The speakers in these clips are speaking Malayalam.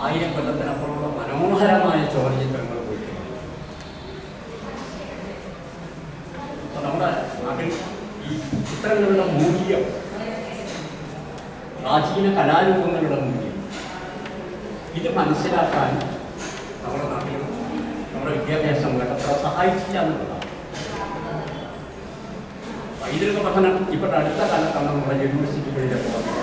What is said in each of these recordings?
ആയിരം കൊല്ലത്തിനപ്പുറമുള്ള മനോഹരമായ ചുവർചിത്രങ്ങൾ പോയിട്ടുണ്ട് അപ്പൊ നമ്മുടെ നാട്ടിൽ ഈ ചിത്രങ്ങളുടെ മൂല്യം പ്രാചീന കലാരൂപങ്ങളുടെ മൂല്യം ഇത് മനസ്സിലാക്കാൻ നമ്മുടെ നാട്ടിൽ നമ്മുടെ വിദ്യാഭ്യാസം വേണ്ടത്ര സഹായിച്ചില്ല എന്നുള്ളതാണ് പൈതൃക പഠനം ഇപ്പോൾ അടുത്ത കാലത്താണ് നമ്മുടെ യൂണിവേഴ്സിറ്റികളിലൊക്കെ വന്നത്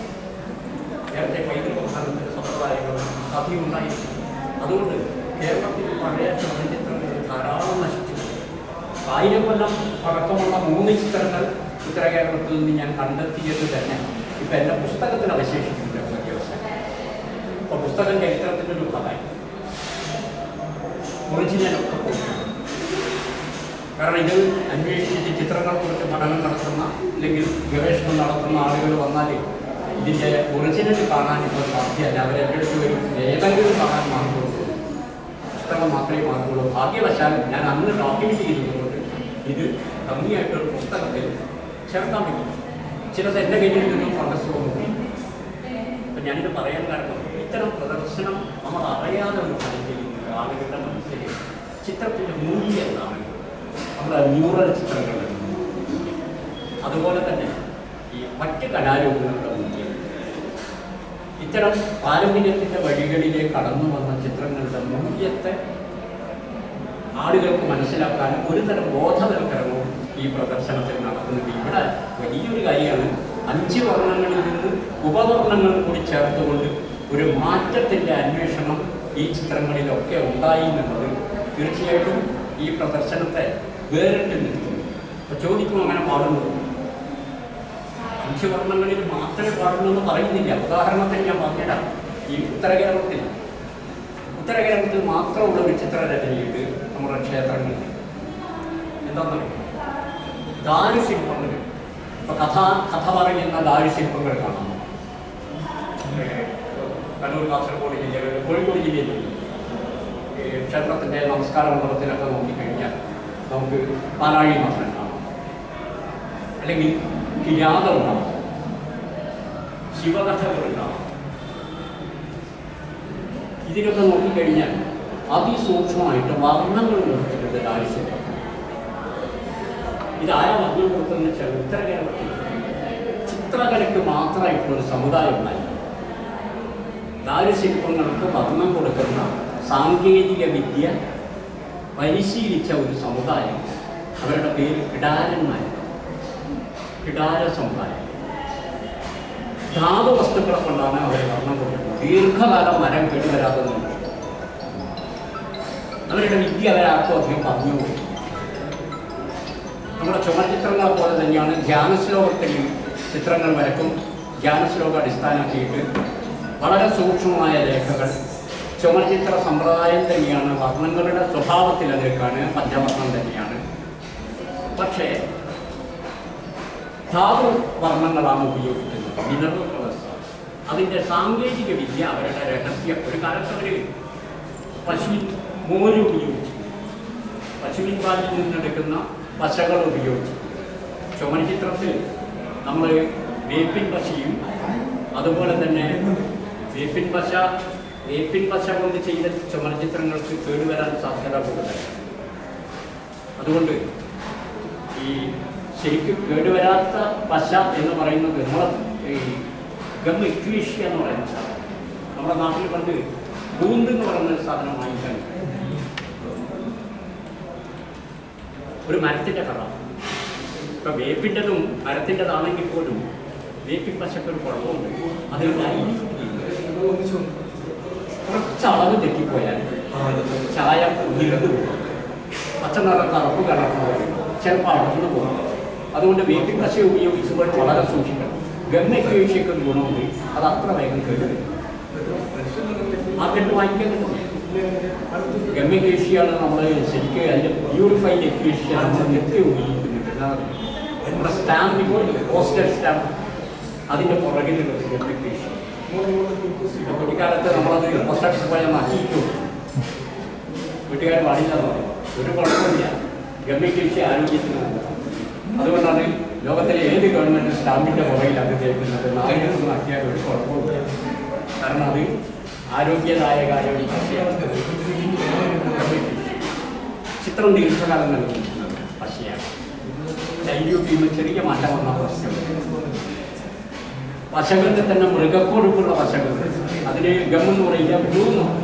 നേരത്തെ പൈതൃക പഠനത്തിൻ്റെ സമ്പ്രദായങ്ങളും സാധ്യമുണ്ടായിരുന്നു അതുകൊണ്ട് കേരളത്തിൽ പഴയ ചലച്ചിത്രങ്ങൾ ധാരാളം നശിച്ചിട്ടുണ്ട് ആയിരം കൊല്ലം പഴക്കമുള്ള മൂന്ന് ചിത്രങ്ങൾ ഉത്തര കേരളത്തിൽ നിന്ന് ഞാൻ കണ്ടെത്തിയത് തന്നെ ഇപ്പം എൻ്റെ പുസ്തകത്തിൽ അവശേഷിക്കുന്നുണ്ട് വ്യവസായം അപ്പോൾ പുസ്തകം ചരിത്രത്തിൻ്റെ ഒരു ഭാഗമായി ഒറിജിനലൊക്കെ പോയിട്ടുണ്ട് കാരണം ഇത് അന്വേഷിച്ച് ചിത്രങ്ങളെക്കുറിച്ച് പഠനം നടത്തുന്ന അല്ലെങ്കിൽ ഗവേഷണം നടത്തുന്ന ആളുകൾ വന്നാൽ ഇതിൻ്റെ ഒറിജിനൽ കാണാൻ ഇപ്പോൾ സാധ്യമല്ല അവരെൻ്റെ അടുത്ത് വരും ഏതെങ്കിലും കാണാൻ മാർഗമുള്ളൂ പുസ്തകം മാത്രമേ മാർഗമുള്ളൂ ഭാഗ്യവശാൽ ഞാൻ അന്ന് ഡോക്യുമെൻ്റ് ചെയ്തതുകൊണ്ട് ഇത് ഭംഗിയായിട്ടൊരു പുസ്തകത്തിൽ ചേർക്കാൻ പറ്റും ചിലത് എൻ്റെ കയ്യിൽ നിന്നും പ്രദർശനം പോയി അപ്പം ഞാനിത് പറയാൻ കാരണം ഇത്തരം പ്രദർശനം നമ്മൾ അറിയാതെ ഒരു ഫലം ചെയ്യുന്നത് ആളുകളുടെ മനസ്സിൽ ചിത്രത്തിൻ്റെ മൂല്യം എന്താണ് നമ്മുടെ ന്യൂറൽ ചിത്രങ്ങൾ അതുപോലെ തന്നെ ഈ മറ്റ് കലാരൂപങ്ങളുടെ മൂല്യം ഇത്തരം പാരമ്പര്യത്തിൻ്റെ വഴികളിലേക്ക് കടന്നു വന്ന ചിത്രങ്ങളുടെ മൂല്യത്തെ ആളുകൾക്ക് മനസ്സിലാക്കാനും ഒരു തരം ബോധവൽക്കരണവും ഈ പ്രദർശനത്തിൽ നടത്തുന്നുണ്ട് ഇവിടെ വലിയൊരു കാര്യമാണ് അഞ്ച് വർണ്ണങ്ങളിൽ നിന്ന് ഉപവർണ്ണങ്ങൾ കൂടി ചേർത്തുകൊണ്ട് ഒരു മാറ്റത്തിൻ്റെ അന്വേഷണം ഈ ചിത്രങ്ങളിലൊക്കെ ഉണ്ടായി എന്നുള്ളത് തീർച്ചയായിട്ടും ഈ പ്രദർശനത്തെ വേറിട്ട് നിർത്തുന്നു അപ്പോൾ ചോദിക്കും അങ്ങനെ പാടുന്നു അഞ്ച് വർണ്ണങ്ങളിൽ മാത്രമേ പാടുള്ളൂ എന്ന് പറയുന്നില്ല ഉദാഹരണത്തിന് ഞാൻ പറഞ്ഞിടാം ഈ ഉത്തര കേരളത്തിൽ ഉത്തര കേരളത്തിൽ മാത്രമുള്ള ഒരു ചിത്രരചനയുണ്ട് നമ്മുടെ ക്ഷേത്രങ്ങളിൽ എന്താണെന്നറിയോ ദാരുശില്പങ്ങൾ ഇപ്പൊ കഥ കഥ പറയുന്ന ദാരുശില്പങ്ങൾ കാണാം ഏഹ് കണ്ണൂർ കാസർഗോഡ് ജില്ലകളിൽ കോഴിക്കോട് ജില്ലയിലുണ്ട് ഈ ക്ഷേത്രത്തിൻ്റെ നമസ്കാര മണ്ഡലത്തിലൊക്കെ നോക്കിക്കഴിഞ്ഞാൽ നമുക്ക് പാലാഴി മാത്രം കാണാം അല്ലെങ്കിൽ കിരാതം ഉണ്ടാവും ശിവകഥകൾ ഉണ്ടാവും ഇതിലൊക്കെ നോക്കിക്കഴിഞ്ഞാൽ അതിസൂക്ഷ്മമായിട്ട് വർണ്ണങ്ങൾ കൊടുത്തിട്ടുണ്ട് ദാരിശില്പം ഇതാരാ വർണ്ണം കൊടുത്തതെന്ന് വെച്ചാൽ ഉത്തര കേരളത്തിൽ ചിത്രകലയ്ക്ക് മാത്രമായിട്ടുള്ള ഒരു സമുദായം ഉണ്ടായി ദാരുശില്പങ്ങൾക്ക് വർണ്ണം കൊടുക്കുന്ന സാങ്കേതിക വിദ്യ പരിശീലിച്ച ഒരു സമുദായം അവരുടെ പേര് കിടാരന്മാർ കിടാര സമുദായം ധാതു വസ്തുക്കളെ കൊണ്ടാണ് അവർ വർണ്ണം കൊടുക്കുന്നത് ദീർഘകാലം മരം കേടുവരാതെ നിന്നു അവരുടെ വിദ്യ അവരാർക്കും അധികം പറഞ്ഞു കൊടുക്കും നമ്മുടെ ചുമർചിത്രങ്ങളെ പോലെ തന്നെയാണ് ധ്യാനശ്ലോകത്തിൽ ചിത്രങ്ങൾ വരക്കും ധ്യാനശ്ലോകം അടിസ്ഥാനമാക്കിയിട്ട് വളരെ സൂക്ഷ്മമായ രേഖകൾ ചുമർചിത്ര സമ്പ്രദായം തന്നെയാണ് വർണ്ണങ്ങളുടെ സ്വഭാവത്തിൽ അതിലേക്കാണ് പഞ്ചവർണ്ണം തന്നെയാണ് പക്ഷേ ധാതു വർണ്ണങ്ങളാണ് ഉപയോഗിക്കുന്നത് മിനറൽ കളേഴ്സ് അതിൻ്റെ സാങ്കേതിക വിദ്യ അവരുടെ രഹസ്യം ഒരു കാലത്ത് അവർ പശുവിൻ മോര് ഉപയോഗിച്ചു പശുവിൻ പാലിൽ നിന്നെടുക്കുന്ന പശകൾ ഉപയോഗിച്ചു ചുമർചിത്രത്തിൽ നമ്മൾ വേപ്പിൻ പശയും അതുപോലെ തന്നെ വേപ്പിൻ പശ വേപ്പിൻ പശ കൊണ്ട് ചെയ്ത ചുമർചിത്രങ്ങൾക്ക് കേടുവരാൻ സാധ്യത കൂടുതലാണ് അതുകൊണ്ട് ഈ ശരിക്കും കേടുവരാത്ത പശ എന്ന് പറയുന്നത് നമ്മൾ ഈ ഗം ഇക്വീഷ്യ എന്ന് പറയുന്ന സാധനം നമ്മുടെ നാട്ടിൽ പണ്ട് ബൂന്ത് എന്ന് പറയുന്ന ഒരു സാധനം വാങ്ങിക്കാൻ കിട്ടും. ഒരു മരത്തിൻ്റെ കറ ഇപ്പം വേപ്പിൻ്റെതും മരത്തിൻ്റെതാണെങ്കിൽ പോലും വേപ്പിൻ പശക്ക് ഒരു കുഴപ്പമുണ്ട് അതിൽ കുറച്ച് അളവ് തെറ്റിപ്പോയാൽ ചായ ഉയർന്നു പോകും പച്ച നിറം കറുപ്പ് കലർന്നു പോകും ചിലപ്പോൾ അടർന്നു പോകും അതുകൊണ്ട് വേപ്പിൻ പശ ഉപയോഗിച്ചുമ്പോൾ വളരെ സൂക്ഷിക്കണം ഗമ്മയ്ക്ക് വീഴ്ചയ്ക്ക് ഒരു ഗുണമുണ്ട് അത് അത്ര വേഗം കേടുവരും മാർക്കറ്റ് വാങ്ങിക്കാൻ കിട്ടും ഗമ്യകേഷിയാണ് നമ്മൾ ശരിക്കും അതിൻ്റെ പ്യൂരിഫൈഡ് എക്വേഷ്യ നമ്മൾ നിത്യം ഉപയോഗിക്കുന്നുണ്ട് അതാണ് നമ്മുടെ സ്റ്റാമ്പിപ്പോൾ പോസ്റ്റൽ സ്റ്റാമ്പ് അതിൻ്റെ പുറകിലുള്ളത് ഗമ്യകേഷി കുട്ടിക്കാലത്ത് നമ്മളത് പോസ്റ്റ് പോയാൽ മാറ്റിയിട്ടു വീട്ടുകാർ പാടില്ല എന്ന് പറയും ഒരു കുഴപ്പമില്ല ഗമ്യകേഷി ആരോഗ്യത്തിന് നല്ലതാണ് അതുകൊണ്ടാണ് ലോകത്തിലെ ഏത് ഗവൺമെൻറ് സ്റ്റാമ്പിൻ്റെ പുറകിൽ അത് തേക്കുന്നത് നായിരത്തൊന്നും ആക്കിയാൽ ഒരു കുഴപ്പമില്ല കാരണം അത് ആരോഗ്യദായകായ ഒരു പശയാണ് ചിത്രം ദീർഘകാലം നൽകുന്നത് പശയാണ് ശൈലിയൊക്കെ ചെയ്യുമ്പോൾ ചെറിയ മാറ്റം വന്ന പ്രശ്നം പശകളുടെ തന്നെ മൃഗക്കൊഴുപ്പുള്ള പശകൾ അതിന് ഗമെന്ന് പറയില്ല ബ്ലൂ എന്ന് പറയും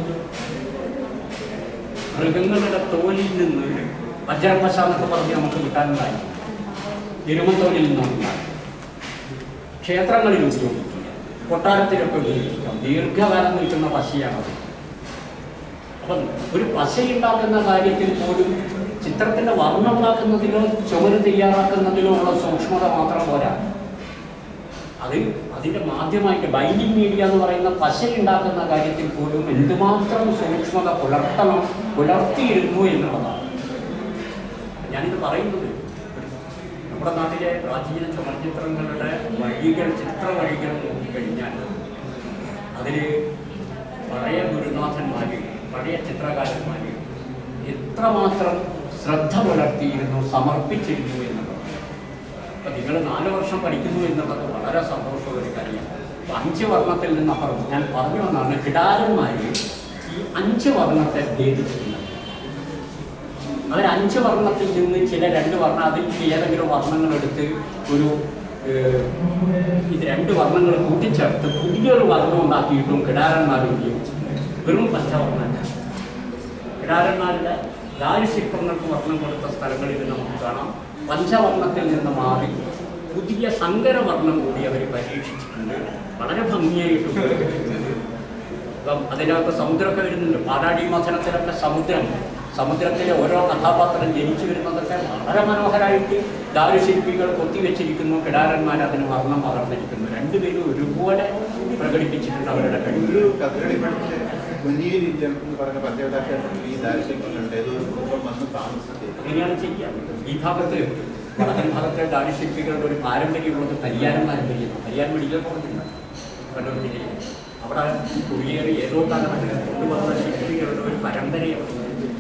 മൃഗങ്ങളുടെ തോലിൽ നിന്ന് വജ്രപശ എന്നൊക്കെ പറഞ്ഞ് നമുക്ക് കിട്ടാനുണ്ടായി ഇരുമത്തോലിൽ നിന്നുണ്ടായി ക്ഷേത്രങ്ങളിൽ ഉപയോഗിക്കുക കൊട്ടാരത്തിലൊക്കെ ഉപയോഗിക്കാം ദീർഘകാലം നിൽക്കുന്ന പശയാണത് അപ്പം ഒരു പശയുണ്ടാക്കുന്ന കാര്യത്തിൽ പോലും ചിത്രത്തിന്റെ വർണ്ണം ഉണ്ടാക്കുന്നതിലോ ചുമര് തയ്യാറാക്കുന്നതിലോ ഉള്ള സൂക്ഷ്മത മാത്രം പോരാ അത് അതിന്റെ മാധ്യമായിട്ട് ബൈൻഡിങ് മീഡിയ എന്ന് പറയുന്ന പശ ഉണ്ടാക്കുന്ന കാര്യത്തിൽ പോലും എന്തുമാത്രം സൂക്ഷ്മത പുലർത്തണം പുലർത്തിയിരുന്നു എന്നുള്ളതാണ് ഞാനിത് പറയുന്നത് നമ്മുടെ നാട്ടിലെ പ്രാചീന ചലച്ചിത്രങ്ങളുടെ വഴികൾ ചിത്ര വഴികൾ നോക്കിക്കഴിഞ്ഞാൽ അതിൽ പഴയ ഗുരുനാഥന്മാര് പഴയ ചിത്രകാരന്മാര് എത്രമാത്രം ശ്രദ്ധ പുലർത്തിയിരുന്നു സമർപ്പിച്ചിരുന്നു എന്നുള്ളത് അപ്പൊ നിങ്ങൾ നാല് വർഷം പഠിക്കുന്നു എന്നുള്ളത് വളരെ സന്തോഷമുള്ള ഒരു കാര്യമാണ് അപ്പൊ അഞ്ച് വർണ്ണത്തിൽ നിന്നപ്പുറം ഞാൻ പറഞ്ഞു വന്നാണ് കിടാരന്മാര് ഈ അഞ്ച് വർണ്ണത്തെ ഭേദിച്ചിരുന്നത് അവർ അഞ്ച് വർണ്ണത്തിൽ നിന്ന് ചില രണ്ട് വർണ്ണം അതിൽ ഏതെങ്കിലും വർണ്ണങ്ങൾ എടുത്ത് ഒരു ഏഹ്, ഇത് രണ്ട് വർണ്ണങ്ങൾ കൂട്ടിച്ചേർത്ത് പുതിയൊരു വർണ്ണം ഉണ്ടാക്കിയിട്ടും കിടാരന്മാർ ഉപയോഗിച്ചിട്ടുണ്ട് വെറും പഞ്ചവർണ്ണല്ല കിടാരന്മാരുടെ ദാരിശില്പങ്ങൾക്ക് വർണ്ണം കൊടുത്ത സ്ഥലങ്ങളിൽ നമുക്ക് കാണാം പഞ്ചവർണ്ണത്തിൽ നിന്ന് മാറി പുതിയ സങ്കരവർണ്ണം കൂടി അവർ പരീക്ഷിച്ചിട്ടുണ്ട് വളരെ ഭംഗിയായിട്ട് ഉപയോഗിച്ചിട്ടുണ്ട് അപ്പം അതിനകത്ത് സമുദ്രമൊക്കെ വരുന്നുണ്ട് പാടാടി മഥനത്തിലൊക്കെ സമുദ്രം സമുദ്രത്തിലെ ഓരോ കഥാപാത്രം ജനിച്ചു വരുന്നതൊക്കെ വളരെ മനോഹരമായിട്ട് ദാരുശില്പികൾ കൊത്തിവെച്ചിരിക്കുന്നു കിടാരന്മാർ അതിന് വർണ്ണം പകർന്നിരിക്കുന്നു രണ്ടുപേരും ഒരുപോലെ പ്രകടിപ്പിച്ചിട്ടുണ്ട് അവരുടെ കഴിവ് ഒരു കഥകളി പഠിച്ച് കുഞ്ഞിയിരിറ്റം എന്ന് പറഞ്ഞ പഞ്ചവതാക്ഷേത്രത്തിൽ ഈ ദാരിശില്പങ്ങളുണ്ട് ഏതോ ഒരു കുടുംബം വന്ന് താമസിച്ചത് എങ്ങനെയാണ് ചെയ്യുക ഈ ഭാഗത്ത് വടക്കൻ ഭാഗത്തെ ദാരിശില്പികളുടെ ഒരു പാരമ്പര്യമുള്ളത് പരിയാരം പാരമ്പര്യമാണ് പരിയാരം മെഡിക്കൽ കോളേജുണ്ട് കണ്ണൂർ ജില്ലയിൽ അവിടെ കുടിയേറി ഏതോ കാലഘട്ടത്തിൽ കൊണ്ടുവന്ന ശില്പികളുടെ ഒരു പരമ്പരയാണ്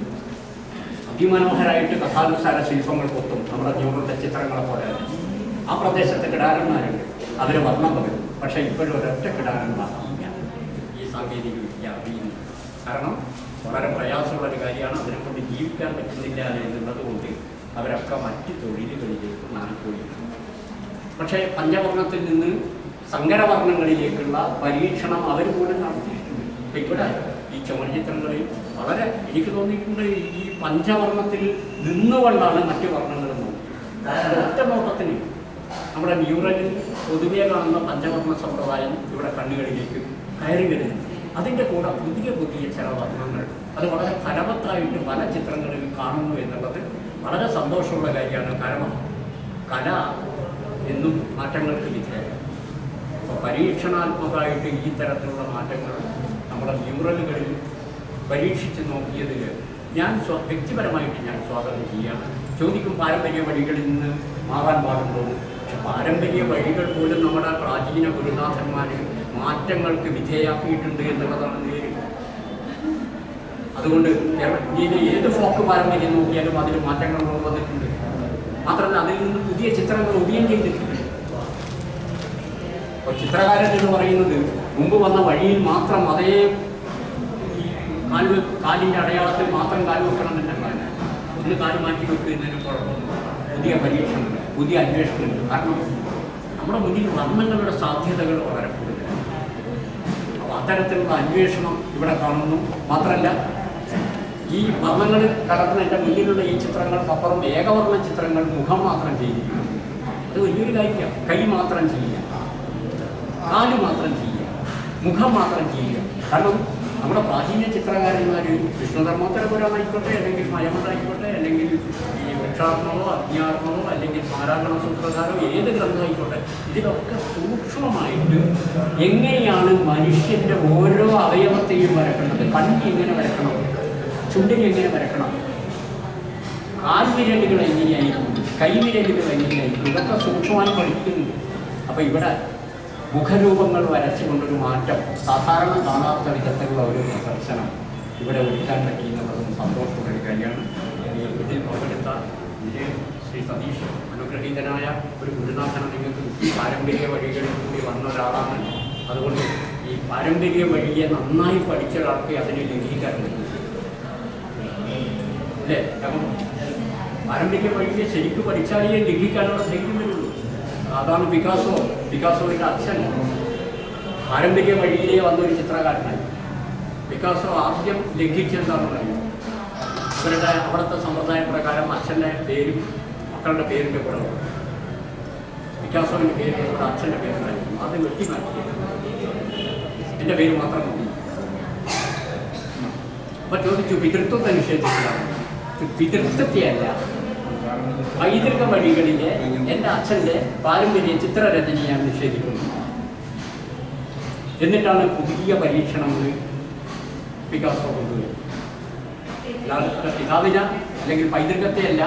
അതിമനോഹരമായിട്ട് കഥാനുസാര ശില്പങ്ങൾ കൊത്തും നമ്മുടെ ന്യൂറത്തെ ചിത്രങ്ങളെ പോലെ തന്നെ. ആ പ്രദേശത്തെ കിടാരന്മാരുണ്ട് അവർ വർണ്ണം പകരും പക്ഷേ ഇപ്പോഴും ഒരൊറ്റ കിടാരന്മാരില്ല ഈ സാങ്കേതിക വിദ്യ അറിയുന്നു കാരണം വളരെ പ്രയാസമുള്ള ഒരു കാര്യമാണ് അതിനെ കൊണ്ട് ജീവിക്കാൻ പറ്റുന്നില്ല എന്നുള്ളത് കൊണ്ട് അവരൊക്കെ മറ്റ് തൊഴിലുകളിലേക്ക് മാറിപ്പോയിരുന്നു പക്ഷേ പഞ്ചവർണ്ണത്തിൽ നിന്ന് സങ്കരവർണ്ണങ്ങളിലേക്കുള്ള പരീക്ഷണം അവർ പോലും നടത്തിയിട്ടുണ്ട് ഇപ്പൊ ഇവിടെ ഈ ചുമർചിത്രങ്ങളിൽ വളരെ എനിക്ക് തോന്നിയിട്ടുണ്ട് ഈ പഞ്ചവർണ്ണത്തിൽ നിന്നുകൊണ്ടാണ് മറ്റു വർണ്ണങ്ങൾ നോക്കിയത് ഒറ്റ നോട്ടത്തിന് നമ്മുടെ മ്യൂറലിൽ പൊതുവെ കാണുന്ന പഞ്ചവർണ്ണ സമ്പ്രദായം ഇവിടെ കണ്ണുകളിലേക്ക് കയറി വരുന്നു അതിൻ്റെ കൂടെ പുതിയ പുതിയ ചില വർണ്ണങ്ങൾ അത് വളരെ ഫലവത്തായിട്ട് പല ചിത്രങ്ങളിൽ കാണുന്നു എന്നുള്ളത് വളരെ സന്തോഷമുള്ള കാര്യമാണ് കാരണം കല എന്നും മാറ്റങ്ങൾക്ക് വിധേയം അപ്പോൾ പരീക്ഷണാത്മകമായിട്ട് ഈ തരത്തിലുള്ള മാറ്റങ്ങൾ നമ്മുടെ മ്യൂറലുകളിൽ പരീക്ഷിച്ച് നോക്കിയതിൽ ഞാൻ സ്വ വ്യക്തിപരമായിട്ട് ഞാൻ സ്വാഗതം ചെയ്യാണ് ചോദിക്കും പാരമ്പര്യ വഴികളിൽ നിന്ന് മാറാൻ പാടുണ്ടോ പക്ഷെ പാരമ്പര്യ വഴികൾ പോലും നമ്മുടെ പ്രാചീന ഗുരുനാഥന്മാർ മാറ്റങ്ങൾക്ക് വിധേയാക്കിയിട്ടുണ്ട് എന്നുള്ളതാണ് നേരിട്ട് അതുകൊണ്ട് കേരള ഇന്ത്യയിലെ ഏത് ഫോക്ക് പാരമ്പര്യം നോക്കിയാലും അതിൽ മാറ്റങ്ങൾ വന്നിട്ടുണ്ട് മാത്രമല്ല അതിൽ നിന്ന് പുതിയ ചിത്രങ്ങൾ ഉദയം ചെയ്തിട്ടുണ്ട് അപ്പോൾ ചിത്രകാരൻ എന്ന് പറയുന്നത് മുമ്പ് വന്ന വഴിയിൽ മാത്രം അതേ കാൽ വെ- കാലിൻ്റെ അടയാളത്തിൽ മാത്രം കാൽ വെക്കണം എന്നല്ല ഒന്ന് കാല് മാറ്റി വെക്കുന്നതിന് കുഴപ്പമൊന്നും പുതിയ പരീക്ഷണങ്ങൾ പുതിയ അന്വേഷണങ്ങൾ കാരണം നമ്മുടെ മുന്നിൽ വർണ്ണങ്ങളുടെ സാധ്യതകൾ വളരെ കൂടുതലാണ് അപ്പോൾ അത്തരത്തിലുള്ള അന്വേഷണം ഇവിടെ കാണുന്നു മാത്രമല്ല ഈ വർണ്ണങ്ങൾ കടന്ന് എൻ്റെ മുന്നിലുള്ള ഈ ചിത്രങ്ങൾക്കപ്പുറം ഏകവർണ്ണ ചിത്രങ്ങൾ മുഖം മാത്രം ചെയ്തിരിക്കുന്നു അത് വലിയൊരു കാര്യമാണ് കൈ മാത്രം ചെയ്യുക കാല് മാത്രം ചെയ്യുക മുഖം മാത്രം ചെയ്യുക കാരണം നമ്മുടെ പ്രാചീന ചിത്രകാരന്മാർ വിഷ്ണുധർമ്മോത്തരപുരമായിക്കോട്ടെ അല്ലെങ്കിൽ മയമതായിക്കോട്ടെ അല്ലെങ്കിൽ ഈ വൃക്ഷാർണവോ അഗ്നിയാർണവോ അല്ലെങ്കിൽ സ്മാരാഗണ സൂത്രധാരോ ഏത് ഗ്രന്ഥമായിക്കോട്ടെ ഇതിലൊക്കെ സൂക്ഷ്മമായിട്ട് എങ്ങനെയാണ് മനുഷ്യൻ്റെ ഓരോ അവയവത്തെയും വരക്കേണ്ടത് കണ്ണി എങ്ങനെ വരക്കണം ചുണ്ടിന് എങ്ങനെ വരക്കണം കാൽവിരലുകൾ എങ്ങനെയായിരിക്കും കൈവിരലുകൾ എങ്ങനെയായിരിക്കും ഇതൊക്കെ സൂക്ഷ്മമായി പഠിക്കുന്നുണ്ട് അപ്പോൾ ഇവിടെ മുഖരൂപങ്ങൾ വരച്ചുകൊണ്ടൊരു മാറ്റം സാധാരണ കാണാത്ത വിധത്തിലുള്ള ഒരു പ്രദർശനം ഇവിടെ ഒരുക്കാൻ പറ്റി എന്നുള്ളതും സന്തോഷമുള്ള ഒരു കാര്യമാണ് ഈ ഇതിൽ പങ്കെടുത്ത ഇതിൽ ശ്രീ സതീഷ് അനുഗ്രഹീതനായ ഒരു ഗുരുനാഥന നിങ്ങൾക്ക് പാരമ്പര്യ വഴികളിൽ കൂടി വന്ന ഒരാളാണ് അതുകൊണ്ട് ഈ പാരമ്പര്യ വഴിയെ നന്നായി പഠിച്ച ഒരാൾക്ക് അതിനെ ലംഘിക്കാൻ പറ്റും അല്ലേ കാരണം പാരമ്പര്യ വഴിയെ ശരിക്കും പഠിച്ചാലേ ലംഘിക്കാനുള്ള ധൈര്യം വരുള്ളൂ അതാണ് പിക്കാസോ പിക്കാസോയുടെ അച്ഛൻ പാരമ്പര്യ വഴിയിലേ വന്നൊരു ചിത്രകാരനായി പിക്കാസോ ആദ്യം ലംഘിച്ചെന്താണെന്ന് അറിയാം അവരുടെ അവിടുത്തെ സമ്പ്രദായ പ്രകാരം അച്ഛൻ്റെ പേരും മക്കളുടെ പേരിൻ്റെ കൂടെ വരും. പിക്കാസോവിൻ്റെ പേരിൻ്റെ കൂടെ അച്ഛൻ്റെ പേരുണ്ടായിരുന്നു അത് വെട്ടിമാറ്റി എൻ്റെ പേര് മാത്രം മതി അപ്പൊ ചോദിച്ചു പിതൃത്വത്തെ നിഷേധിച്ചില്ല പിതൃത്വത്തെയല്ല പൈതൃക വഴികളിലെ എൻ്റെ അച്ഛൻ്റെ പാരമ്പര്യ ചിത്രരചനയെ ഞാൻ നിഷേധിക്കുന്നു എന്നിട്ടാണ് പുതിയ പരീക്ഷണങ്ങൾ പിക്കാസോ കൊണ്ടുവരുന്നത് അല്ലാതെ പിതാവിന അല്ലെങ്കിൽ പൈതൃകത്തെയല്ല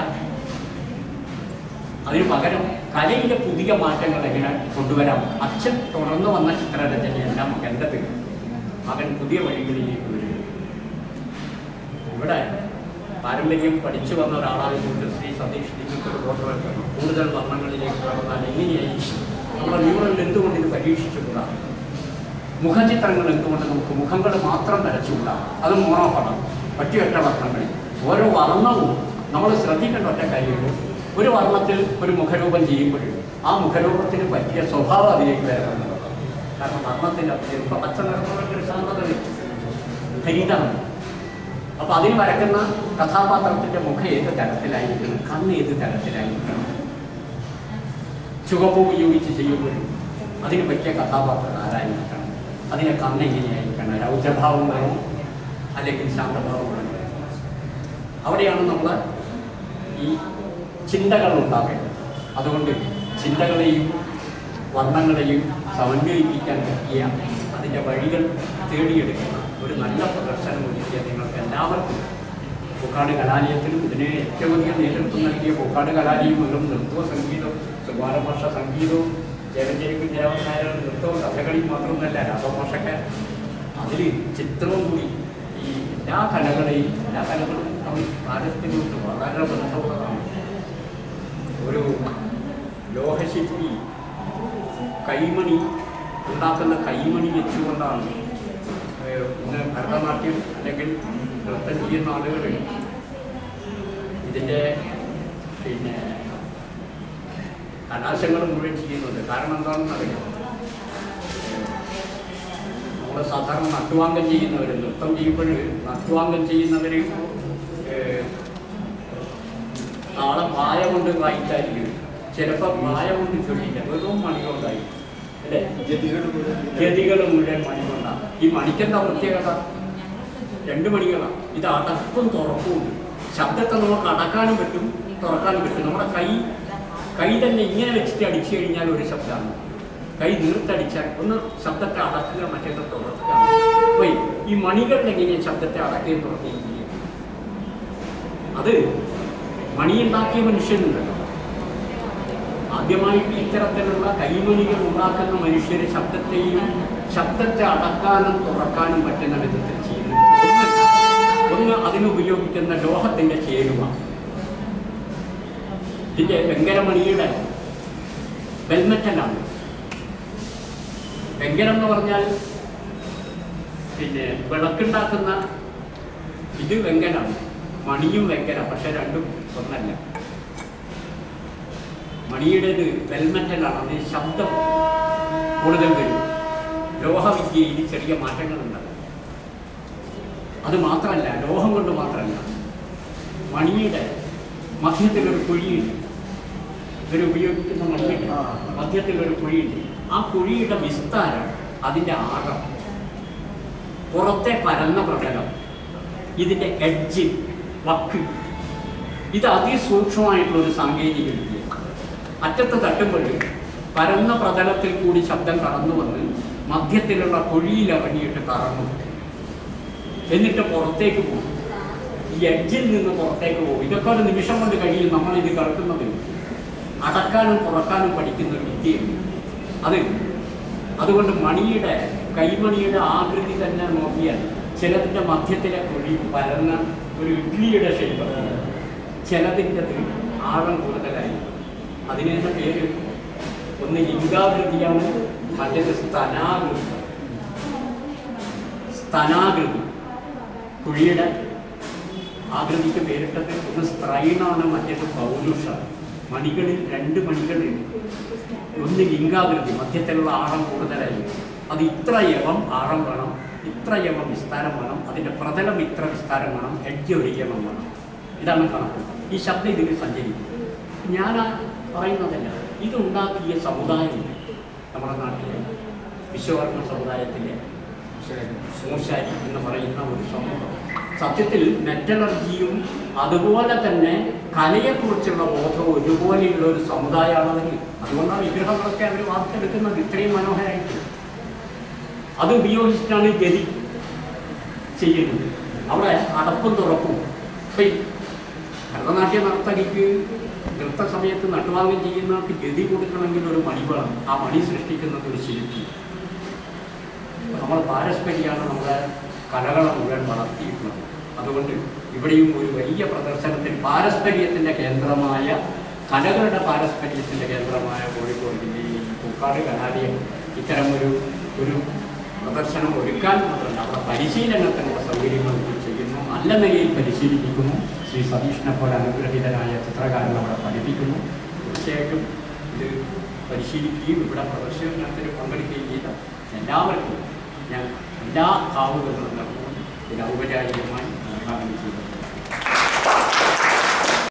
അതിന് പകരം കലയിലെ പുതിയ മാറ്റങ്ങൾ എങ്ങനെ കൊണ്ടുവരാം അച്ഛൻ തുടർന്നു വന്ന ചിത്രരചനയല്ല മകൻ്റെ പേര് മകൻ പുതിയ വഴികളിലേക്ക് വരിക ഇവിടെ പാരമ്പര്യം പഠിച്ചു വന്ന ഒരാളായതുകൊണ്ട് ശ്രീ സതീഷ് നിങ്ങൾക്ക് ഒരു ഫോട്ടോ എടുക്കണം കൂടുതൽ വർണ്ണങ്ങളിലേക്ക് കടന്നാൽ എങ്ങനെയായി നമ്മുടെ ന്യൂറലിൽ എന്തുകൊണ്ട് ഇത് പരീക്ഷിച്ചുകൂടാ മുഖചിത്രങ്ങൾ എന്തുകൊണ്ട് നമുക്ക് മുഖങ്ങൾ മാത്രം വരച്ചുകൂടാ അത് മോണോഫണം ഒറ്റയൊറ്റ വർണ്ണങ്ങളിൽ ഓരോ വർണ്ണവും നമ്മൾ ശ്രദ്ധിക്കേണ്ട ഒറ്റ കാര്യമുള്ളൂ ഒരു വർണ്ണത്തിൽ ഒരു മുഖരൂപം ചെയ്യുമ്പോഴും ആ മുഖരൂപത്തിന് പറ്റിയ സ്വഭാവം അതിലേക്ക് വരണം കാരണം വർണ്ണത്തിൽ ഇപ്പം പച്ച നിറമുള്ള ഒരു ശാന്തത ഹരിതാണ് അപ്പൊ അതിന് വരക്കുന്ന കഥാപാത്രത്തിന്റെ മുഖം ഏത് തരത്തിലായിരിക്കണം കണ്ണ് ഏത് തരത്തിലായിരിക്കണം ചുവപ്പ് ഉപയോഗിച്ച് ചെയ്യുമ്പോഴും അതിന് പറ്റിയ കഥാപാത്രം ആരായിരിക്കണം അതിനെ കണ്ണ് എങ്ങനെയായിരിക്കണം രൗദ്രഭാവം വേണോ അല്ലെങ്കിൽ ശാന്തഭാവം വേണോ അവിടെയാണ് നമ്മൾ ഈ ചിന്തകൾ ഉണ്ടാവേണ്ടത് അതുകൊണ്ട് ചിന്തകളെയും വർണ്ണങ്ങളെയും സമന്വയിപ്പിക്കാൻ പറ്റിയ അതിൻ്റെ വഴികൾ തേടിയെടുക്കുന്ന ഒരു നല്ല പ്രദർശനം ഒരുക്കിയ നിങ്ങൾക്ക് എല്ലാവർക്കും പൂക്കാട് കലാലയത്തിലും ഇതിന് ഏറ്റവും അധികം നേതൃത്വം നൽകിയ പൂക്കാട് കലാലയങ്ങളും നൃത്തവും സംഗീതവും സുകുമാരഭാഷ സംഗീതവും ജയഞ്ചേരി കുഞ്ഞരാമൻ നായരുടെ നൃത്തവും കഥകളിയും മാത്രമൊന്നുമല്ല രാഘവഭാഷക്ക് അതിൽ ചിത്രവും കൂടി ഈ എല്ലാ കലകളെയും എല്ലാ കലകളും തമ്മിൽ പാരസ്പര്യമുണ്ട് വളരെ ബന്ധമുള്ളതാണ് ഒരു ലോഹശില്പി കൈമണി ഉണ്ടാക്കുന്ന കൈമണി വെച്ചുകൊണ്ടാണ് ഏഹ്, ഇന്ന് ഭരതനാട്യം അല്ലെങ്കിൽ നൃത്തം ചെയ്യുന്ന ആളുകൾ ഇതിൻ്റെ പിന്നെ കലാശങ്ങൾ മുഴുവൻ ചെയ്യുന്നത് കാരണം എന്താണെന്ന് അറിയാം നമ്മൾ സാധാരണ നട്ടുവാങ്കം ചെയ്യുന്നവർ നൃത്തം ചെയ്യുമ്പോൾ നട്ടുവാങ്കം ചെയ്യുന്നവർ നാളെ മായ കൊണ്ട് വായിച്ചായിരിക്കും ചിലപ്പോൾ മായ കൊണ്ട് ചൊല്ലില്ല വെറും മണി കൊണ്ടായി അല്ലേ ജതികളുടെ കൂടെ ഗതികൾ മുഴുവൻ മണി കൊണ്ടാണ് ഈ മണിക്കെന്താ പ്രത്യേകത രണ്ട് മണികളാണ് ഇത് അടക്കും തുറക്കുമുണ്ട് ശബ്ദത്തെ നമുക്ക് അടക്കാനും പറ്റും തുറക്കാനും പറ്റും നമ്മുടെ കൈ കൈ തന്നെ ഇങ്ങനെ വെച്ചിട്ട് അടിച്ചു കഴിഞ്ഞാൽ ഒരു ശബ്ദമാണ് കൈ നീർത്തടിച്ചാൽ ഒന്ന് ശബ്ദത്തെ അടക്കുക മറ്റേത് തുറക്കുക അപ്പൊ ഈ മണികൾ എങ്ങനെയാണ് ശബ്ദത്തെ അടക്കുകയും തുറക്കുകയും ചെയ്യും അത് മണിയുണ്ടാക്കിയ മനുഷ്യനുണ്ടല്ലോ ആദ്യമായിട്ട് ഇത്തരത്തിലുള്ള കൈമണികൾ ഉണ്ടാക്കുന്ന മനുഷ്യര് ശബ്ദത്തെയും ശബ്ദത്തെ അടക്കാനും തുറക്കാനും പറ്റുന്ന വിധത്തിൽ ചെയ്യുന്നു ഒന്ന് ഒന്ന് അതിനുപയോഗിക്കുന്ന ലോഹത്തിന്റെ ചേരുവ ഇതിന്റെ വെങ്കരമണിയുടെ വെൽമെറ്റലാണ് വെങ്കരം എന്ന് പറഞ്ഞാൽ പിന്നെ വിളക്കുണ്ടാക്കുന്ന ഇത് വെങ്കലാണ് മണിയും വെങ്കല പക്ഷെ രണ്ടും ഒന്നല്ല മണിയുടേത് വെൽമെറ്റലാണ് അതിന് ശബ്ദം കൂടുതൽ വരും ലോഹവിദ്യയിൽ ചെറിയ മാറ്റങ്ങളുണ്ട് അത് മാത്രമല്ല ലോഹം കൊണ്ട് മാത്രമല്ല മണിയുടെ മധ്യത്തിലൊരു കുഴിയുണ്ട് ഇവർ ഉപയോഗിക്കുന്ന മണിയുടെ ആ. മധ്യത്തിലൊരു കുഴിയുണ്ട് ആ കുഴിയുടെ വിസ്താരം അതിൻ്റെ ആഴം പുറത്തെ പരന്ന പ്രതലം ഇതിൻ്റെ എഡ്ജ് വക്ക് ഇത് അതിസൂക്ഷ്മമായിട്ടുള്ള ഒരു സാങ്കേതിക വിദ്യ അറ്റത്ത് തട്ടുമ്പോൾ പരന്ന പ്രതലത്തിൽ കൂടി ശബ്ദം കടന്നു വന്ന് മധ്യത്തിലുള്ള കുഴിയിൽ ഇറങ്ങിയിട്ട് കറങ്ങും എന്നിട്ട് പുറത്തേക്ക് പോകും ഈ എഡ്ജിൽ നിന്ന് പുറത്തേക്ക് പോകും ഇതൊക്കെ ഒരു നിമിഷം കൊണ്ട് കഴിയും നമ്മൾ ഇത് കറക്കുന്നത് അടക്കാനും തുറക്കാനും പഠിക്കുന്ന ഒരു വിദ്യയാണ് അത് അതുകൊണ്ട് മണിയുടെ കൈമണിയുടെ ആകൃതി തന്നെ നോക്കിയാൽ ചിലതിൻ്റെ മധ്യത്തിലെ കുഴി പരന്ന ഒരു ഇഡ്ലിയുടെ ഷേപ്പ് ചിലതിൻ്റെ ആഴം കൂടുതലായിരിക്കും അതിന് തന്നെ പേര് ഒന്ന് ലിംഗാകൃതിയാണ് മറ്റേത് സ്ഥനാകൃതി സ്തനാകൃതി കുഴിയുടെ ആകൃതിക്ക് പേരിട്ടത് ഒന്ന് സ്ത്രൈണാണ് മറ്റേത് പൗരുഷ മണികളിൽ രണ്ട് മണികളിൽ ഒന്ന് ലിംഗാകൃതി മധ്യത്തിലുള്ള ആഴം കൂടുതലായി അത് ഇത്ര യവം ആഴം വേണം ഇത്ര യവം വിസ്താരം വേണം അതിൻ്റെ പ്രതലം ഇത്ര വിസ്താരം വേണം എഡ്ജ് ഒരു യവം വേണം ഇതാണ് കണക്ക് ഈ ശബ്ദം ഇതിൽ സഞ്ചരിക്കും ഞാൻ ആ പറയുന്നതല്ല ഇതുണ്ടാക്കിയ സമുദായമുണ്ട് നമ്മുടെ നാട്ടിലെ വിശ്വകർമ്മ സമുദായത്തിലെ മൂശാരി എന്ന് പറയുന്ന ഒരു സമൂഹം സത്യത്തിൽ മെറ്റലർജിയും അതുപോലെ തന്നെ കലയെക്കുറിച്ചുള്ള ബോധവും ഒരുപോലെയുള്ള ഒരു സമുദായമാണവർ അതുകൊണ്ടാണ് വിഗ്രഹങ്ങളൊക്കെ അവർ വാർത്തെടുക്കുന്നത് ഇത്രയും മനോഹരമായിട്ട് അത് ഉപയോഗിച്ചിട്ടാണ് ഗതി ചെയ്യുന്നത് അവിടെ അടപ്പും തുറപ്പും ഇപ്പം ഈ ഭരതനാട്യ നർത്തകിക്ക് നൃത്ത സമയത്ത് നട്ടുവാങ്ങം ചെയ്യുന്നവർക്ക് ഗതി കൊടുക്കണമെങ്കിൽ ഒരു മണി വേണം ആ മണി സൃഷ്ടിക്കുന്നത് ഒരു ശില്പി നമ്മൾ പാരസ്പര്യമാണ് നമ്മുടെ കലകളെ മുഴുവൻ വളർത്തിയിട്ടുള്ളത് അതുകൊണ്ട് ഇവിടെയും ഒരു വലിയ പ്രദർശനത്തിൽ പാരസ്പര്യത്തിൻ്റെ കേന്ദ്രമായ കലകളുടെ പാരസ്പര്യത്തിൻ്റെ കേന്ദ്രമായ കോഴിക്കോട് ജില്ലയിൽ ഈ പൂക്കാട് കലാലയം ഇത്തരം ഒരു ഒരു പ്രദർശനം ഒരുക്കാൻ മാത്രമല്ല അവിടെ പരിശീലനത്തിനുള്ള സൗകര്യങ്ങൾ കൂടി ചെയ്യുന്നു നല്ല നിലയിൽ പരിശീലിപ്പിക്കുന്നു ശ്രീ സതീഷിനെ പോലെ അനുഗ്രഹീതനായ ചിത്രകാരൻ അവിടെ പഠിപ്പിക്കുന്നു തീർച്ചയായിട്ടും ഇത് പരിശീലിക്കുകയും ഇവിടെ പ്രദർശനത്തിൽ പങ്കെടുക്കുകയും ചെയ്ത എല്ലാവർക്കും ഞാൻ എല്ലാ ഭാവുകളും നൽകുന്നു ഇത് ഔപചാരികമായി ഉദ്ഘാടനം ചെയ്തത്